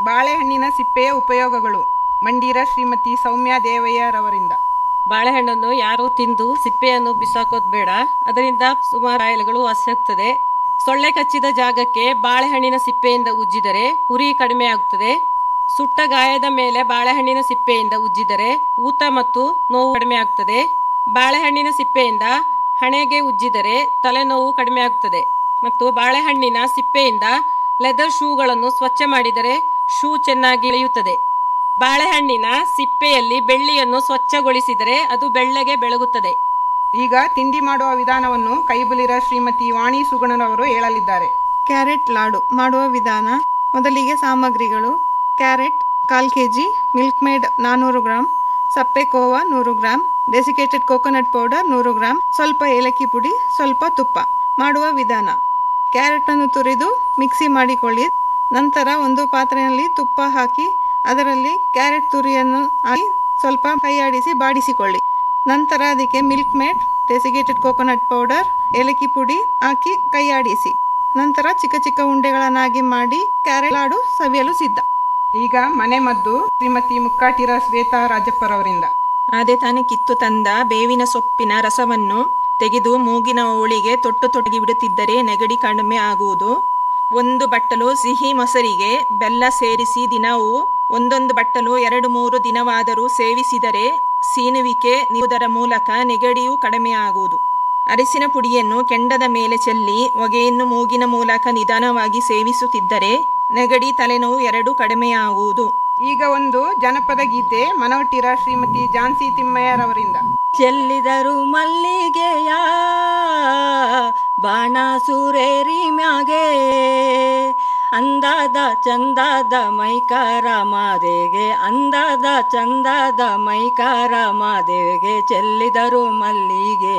ಬಾಳೆಹಣ್ಣಿನ ಸಿಪ್ಪೆಯ ಉಪಯೋಗಗಳು ಮಂಡೀರ ಶ್ರೀಮತಿ ಸೌಮ್ಯ ದೇವಯ್ಯರವರಿಂದ ಬಾಳೆಹಣ್ಣನ್ನು ಯಾರು ತಿಂದು ಸಿಪ್ಪೆಯನ್ನು ಬಿಸಾಕೋದ್ ಬೇಡ ಅದರಿಂದ ಸುಮಾರು ಕಾಯಿಲೆಗಳು ವಾಸಿಯಾಗ್ತದೆ ಸೊಳ್ಳೆ ಕಚ್ಚಿದ ಜಾಗಕ್ಕೆ ಬಾಳೆಹಣ್ಣಿನ ಸಿಪ್ಪೆಯಿಂದ ಉಜ್ಜಿದರೆ ಉರಿ ಕಡಿಮೆ ಆಗುತ್ತದೆ ಸುಟ್ಟ ಗಾಯದ ಮೇಲೆ ಬಾಳೆಹಣ್ಣಿನ ಸಿಪ್ಪೆಯಿಂದ ಉಜ್ಜಿದರೆ ಊತ ಮತ್ತು ನೋವು ಕಡಿಮೆ ಆಗ್ತದೆ ಬಾಳೆಹಣ್ಣಿನ ಸಿಪ್ಪೆಯಿಂದ ಹಣೆಗೆ ಉಜ್ಜಿದರೆ ತಲೆನೋವು ಕಡಿಮೆ ಆಗ್ತದೆ ಮತ್ತು ಬಾಳೆಹಣ್ಣಿನ ಸಿಪ್ಪೆಯಿಂದ ಲೆದರ್ ಶೂಗಳನ್ನು ಸ್ವಚ್ಛ ಮಾಡಿದರೆ ಶೂ ಚೆನ್ನಾಗಿ ಇಳಿಯುತ್ತದೆ ಬಾಳೆಹಣ್ಣಿನ ಸಿಪ್ಪೆಯಲ್ಲಿ ಬೆಳ್ಳಿಯನ್ನು ಸ್ವಚ್ಛಗೊಳಿಸಿದರೆ ಅದು ಬೆಳ್ಳಗೆ ಬೆಳಗುತ್ತದೆ ಈಗ ತಿಂಡಿ ಮಾಡುವ ವಿಧಾನವನ್ನು ಕೈಬುಲಿರ ಶ್ರೀಮತಿ ವಾಣಿ ಸುಗುಣರವರು ಹೇಳಲಿದ್ದಾರೆ ಕ್ಯಾರೆಟ್ ಲಾಡು ಮಾಡುವ ವಿಧಾನ ಮೊದಲಿಗೆ ಸಾಮಗ್ರಿಗಳು ಕ್ಯಾರೆಟ್ ಕಾಲ್ ಕೆ ಜಿ ಮಿಲ್ಕ್ ಮೇಡ್ ನಾನ್ನೂರು ಗ್ರಾಮ್ ಸಪ್ಪೆ ಕೋವಾ ನೂರು ಗ್ರಾಮ್ ಡೆಸಿಕೇಟೆಡ್ ಕೋಕೋನಟ್ ಪೌಡರ್ ನೂರು ಗ್ರಾಮ್ ಸ್ವಲ್ಪ ಏಲಕ್ಕಿ ಪುಡಿ ಸ್ವಲ್ಪ ತುಪ್ಪ ಮಾಡುವ ವಿಧಾನ ಕ್ಯಾರೆಟನ್ನು ತುರಿದು ಮಿಕ್ಸಿ ಮಾಡಿಕೊಳ್ಳಿ ನಂತರ ಒಂದು ಪಾತ್ರೆಯಲ್ಲಿ ತುಪ್ಪ ಹಾಕಿ ಅದರಲ್ಲಿ ಕ್ಯಾರೆಟ್ ತುರಿಯನ್ನು ಹಾಕಿ ಸ್ವಲ್ಪ ಕೈಯಾಡಿಸಿ ಬಾಡಿಸಿಕೊಳ್ಳಿ ನಂತರ ಅದಕ್ಕೆ Milkmaid desiccated coconut powder ಏಲಕ್ಕಿ ಪುಡಿ ಹಾಕಿ ಕೈಯಾಡಿಸಿ ನಂತರ ಚಿಕ್ಕ ಚಿಕ್ಕ ಉಂಡೆಗಳನ್ನಾಗಿ ಮಾಡಿ ಕ್ಯಾರೆಟ್ ಲಾಡು ಸವಿಯಲು ಸಿದ್ಧ ಈಗ ಮನೆ ಮದ್ದು ಶ್ರೀಮತಿ ಮುಕ್ಕಾಟಿರ ಶ್ವೇತಾ ರಾಜಪ್ಪರವರಿಂದ ಅದೇ ತಾನೇ ಕಿತ್ತು ತಂದ ಬೇವಿನ ಸೊಪ್ಪಿನ ರಸವನ್ನು ತೆಗೆದು ಮೂಗಿನ ಓಳಿಗೆ ತೊಟ್ಟು ತೊಡಗಿ ಬಿಡುತ್ತಿದ್ದರೆ ನೆಗಡಿ ಕಡಿಮೆ ಆಗುವುದು ಒಂದು ಬಟ್ಟಲು ಸಿಹಿ ಮೊಸರಿಗೆ ಬೆಲ್ಲ ಸೇರಿಸಿ ದಿನವೂ ಒಂದೊಂದು ಬಟ್ಟಲು ಎರಡು ಮೂರು ದಿನವಾದರೂ ಸೇವಿಸಿದರೆ ಸೀನುವಿಕೆ ನಿಲ್ಲುವುದರ ಮೂಲಕ ನೆಗಡಿಯೂ ಕಡಿಮೆಯಾಗುವುದು ಅರಿಸಿನ ಪುಡಿಯನ್ನು ಕೆಂಡದ ಮೇಲೆ ಚೆಲ್ಲಿ ಹೊಗೆಯನ್ನು ಮೂಗಿನ ಮೂಲಕ ನಿಧಾನವಾಗಿ ಸೇವಿಸುತ್ತಿದ್ದರೆ ನೆಗಡಿ ತಲೆನೋವು ಎರಡೂ ಕಡಿಮೆಯಾಗುವುದು ಈಗ ಒಂದು ಜನಪದ ಗೀತೆ ಮನವಟ್ಟಿರ ಶ್ರೀಮತಿ ಝಾನ್ಸಿ ತಿಮ್ಮಯ್ಯರವರಿಂದ ಚೆಲ್ಲಿದರು ಮಲ್ಲಿಗೆಯ ಬಾಣ ಸುರೇರಿ ಮ್ಯಾಗೆ ಅಂದಾದ ಚಂದಾದ ಮೈಕಾರ ಮಾದೆಗೆ ಅಂದಾದ ಚಂದಾದ ಮೈಕಾರ ಮಾದೆಗೆ ಚೆಲ್ಲಿದರು ಮಲ್ಲಿಗೆ